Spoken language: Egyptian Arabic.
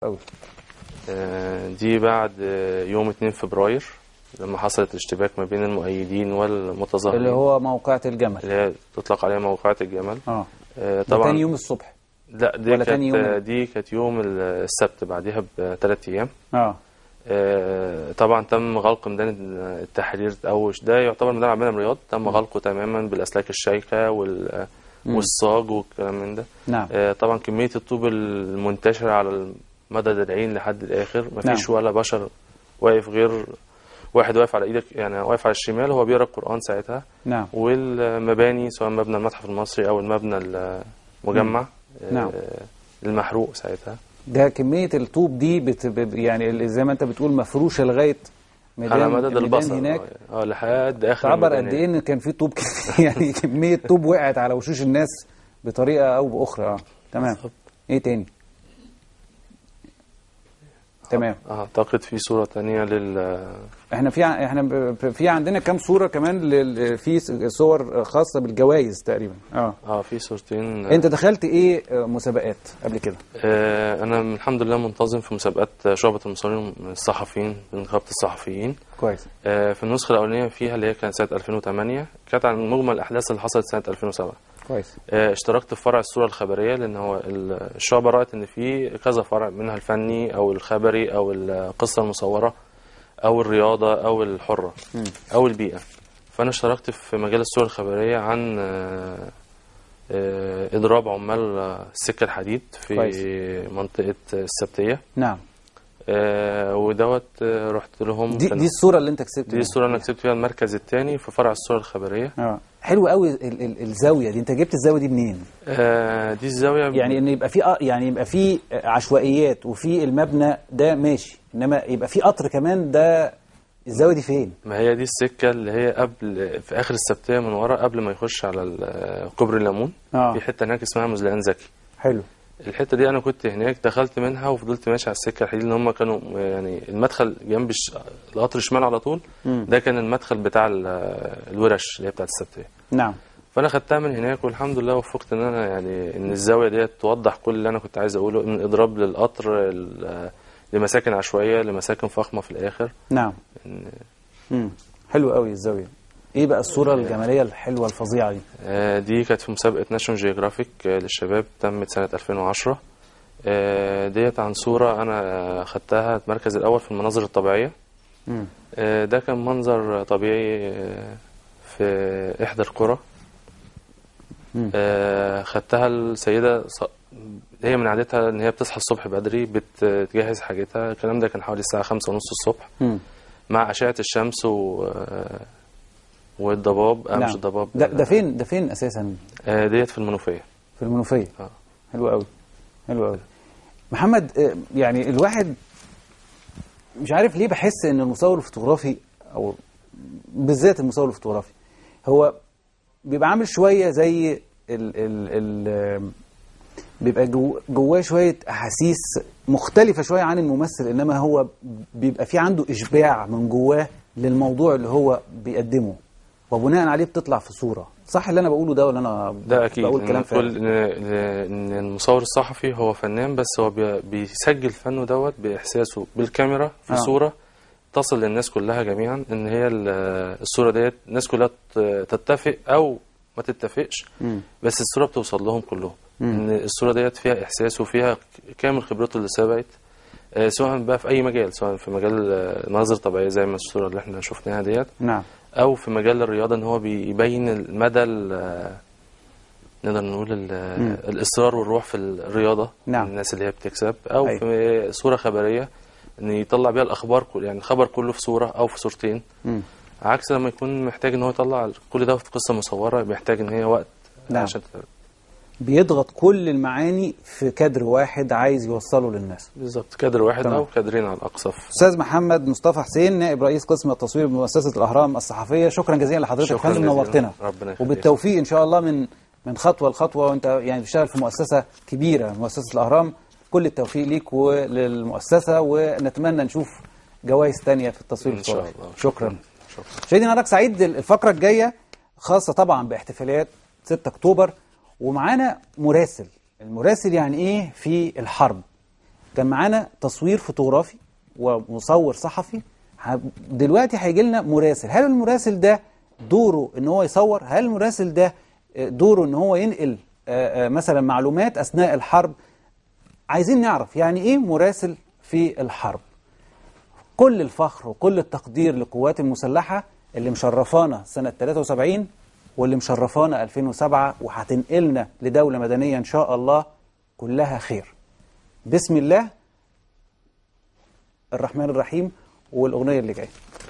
قوي آه، دي بعد آه، يوم 2 فبراير لما حصلت الاشتباك ما بين المؤيدين والمتظاهرين اللي هو موقعة الجمل اللي هي تطلق عليها موقعة الجمل اه آه، ده طبعا تاني يوم الصبح لا دي ولا كانت تاني يوم؟ دي كانت يوم السبت بعدها بثلاث ايام اه آه، طبعا تم غلق ميدان التحرير او ده يعتبر ميدان عبد المنعم رياض تم غلقه تماما بالاسلاك الشايكه وال والصاج والكلام من ده نعم آه، طبعا كميه الطوب المنتشره على مدد العين لحد الاخر مفيش نعم. ولا بشر واقف غير واحد واقف على ايدك يعني واقف على الشمال هو بيقرا القران ساعتها نعم والمباني سواء مبنى المتحف المصري او المبنى المجمع نعم. آه، المحروق ساعتها ده كمية الطوب دي بت... ب- يعني اللي زي ما انت بتقول مفروشة لغاية ميدان على مدد ميدان البصر هناك اه آه، لحد اخر تعبر قد الميدانية. ايه ان كان في طوب كتير يعني كمية طوب وقعت على وشوش الناس بطريقة او باخرى اه تمام ايه تاني تمام اعتقد في صورة تانية لل احنا في ع- احنا ب- في عندنا كام صورة كمان لل... في س- صور خاصة بالجوائز تقريبا اه اه في صورتين انت دخلت ايه آه، مسابقات قبل كده آه انا الحمد لله منتظم في مسابقات شعبة المصورين الصحفيين بنقابة الصحفيين كويس آه في النسخة الأولانية فيها اللي هي كانت سنة 2008 كانت عن مجمل الأحداث اللي حصلت سنة 2007 كويس آه، اشتركت في فرع الصورة الخبرية لأن هو ال- الشعبة رأت إن في كذا فرع منها الفني أو الخبري أو القصة المصورة أو الرياضة أو الحرة أو البيئة فأنا اشتركت في مجال الصورة الخبرية عن آه، آه، إضراب عمال آه، السكة الحديد في كويس. منطقة السبتية نعم آه، ودوت آه، رحت لهم دي في- دي الصورة اللي انت كسبت دي الصورة اللي أنا كسبت فيها المركز الثاني في فرع الصورة الخبرية اه حلو قوي ال ال الزاويه دي انت جبت الزاويه دي منين آه، دي الزاوية يعني ان يبقى في آه يعني يبقى في عشوائيات وفي المبنى ده ماشي انما يبقى في قطر كمان ده الزاويه دي فين ما هي دي السكة اللي هي قبل في آخر السبتية من ورا قبل ما يخش على ال- كوبري الليمون اه في حتة هناك اسمها مزلقان زكي حلو الحتة دي أنا كنت هناك دخلت منها وفضلت ماشي على السكة الحديد اللي هم كانوا يعني المدخل جنب الش- القطر الشمال على طول مم. ده كان المدخل بتاع ال- الورش اللي هي بتاعت السبتية نعم فأنا خدتها من هناك والحمد لله وفقت إن أنا يعني إن الزاوية ديت توضح كل اللي أنا كنت عايز أقوله من إضراب للقطر ال- لمساكن عشوائية لمساكن فخمة في الآخر نعم امم حلو قوي الزاويه ايه بقى الصوره الجماليه الحلوه الفظيعه دي آه، دي كانت في مسابقة ناشونال جيوغرافيك آه، للشباب تمت سنة 2010 آه، ديت عن صورة أنا آه، خدتها المركز الأول في المناظر الطبيعية امم آه، ده كان منظر طبيعي آه، في إحدى القرى مم. آه، خدتها السيدة ص- هي من عادتها إن هي بتصحى الصبح بدري بتجهز حاجتها الكلام ده كان حوالي الساعة خمسة ونص الصبح امم مع أشعة الشمس و آه، والضباب آه، مش الضباب ده ده فين ده فين اساسا آه، ديت في المنوفية في المنوفيه آه. حلو قوي حلو قوي محمد آه، يعني الواحد مش عارف ليه بحس ان المصور الفوتوغرافي او بالذات المصور الفوتوغرافي هو بيبقى عامل شويه زي ال ال ال بيبقى جو جواه شويه احاسيس مختلفه شويه عن الممثل انما هو بيبقى في عنده اشباع من جواه للموضوع اللي هو بيقدمه وبناء عليه بتطلع في صوره صح اللي انا بقوله ده ولا انا ده اكيد بقول إن كلام كل فارغ ان إن المصور الصحفي هو فنان بس هو بي- بيسجل فنه دوت باحساسه بالكاميرا في آه. صوره تصل للناس كلها جميعا ان هي ال- الصوره ديت الناس كلها ت- تتفق او ما تتفقش مم. بس الصوره بتوصل لهم كلهم مم. ان الصوره ديت فيها احساس وفيها ك- كامل خبرته اللي سبقت آه، سواء بقى في اي مجال سواء في مجال آه، المناظر الطبيعيه زي ما الصوره اللي احنا شفناها ديت نعم او في مجال الرياضه ان هو بيبين المدى ال- نقدر نقول ال- مم. الاصرار والروح في الرياضه نعم. الناس اللي هي بتكسب او أيوة. في صوره خبريه ان يطلع بيها الاخبار كل يعني الخبر كله في صوره او في صورتين مم. عكس لما يكون محتاج ان هو يطلع كل ده في قصه مصوره بيحتاج ان هي وقت نعم. عشان بيضغط كل المعاني في كادر واحد عايز يوصله للناس بالظبط كادر واحد تمام. او كادرين على الاقصى في- استاذ محمد مصطفى حسين نائب رئيس قسم التصوير بمؤسسه الاهرام الصحفيه شكرا جزيلا لحضرتك يا شكراً فندم جزيلاً. نورتنا ربنا يخليك. وبالتوفيق ان شاء الله من من خطوه لخطوه وانت يعني بتشتغل في مؤسسه كبيره مؤسسه الاهرام كل التوفيق ليك وللمؤسسه ونتمنى نشوف جوائز تانية في التصوير ان شاء الفوتوغرافي. الله شكرا شكرا مشاهدينا حضرتك سعيد الفقرة الجاية خاصة طبعا باحتفاليات 6 أكتوبر ومعانا مراسل المراسل يعني إيه في الحرب كان معانا تصوير فوتوغرافي ومصور صحفي ه- دلوقتي هيجي لنا مراسل هل المراسل ده دوره ان هو يصور هل المراسل ده آه، دوره ان هو ينقل آه، آه، مثلا معلومات اثناء الحرب عايزين نعرف يعني ايه مراسل في الحرب كل الفخر وكل التقدير للقوات المسلحة اللي مشرفانا سنة 73 واللي مشرفانا 2007 وهتنقلنا لدولة مدنية إن شاء الله كلها خير بسم الله الرحمن الرحيم والأغنية اللي جاية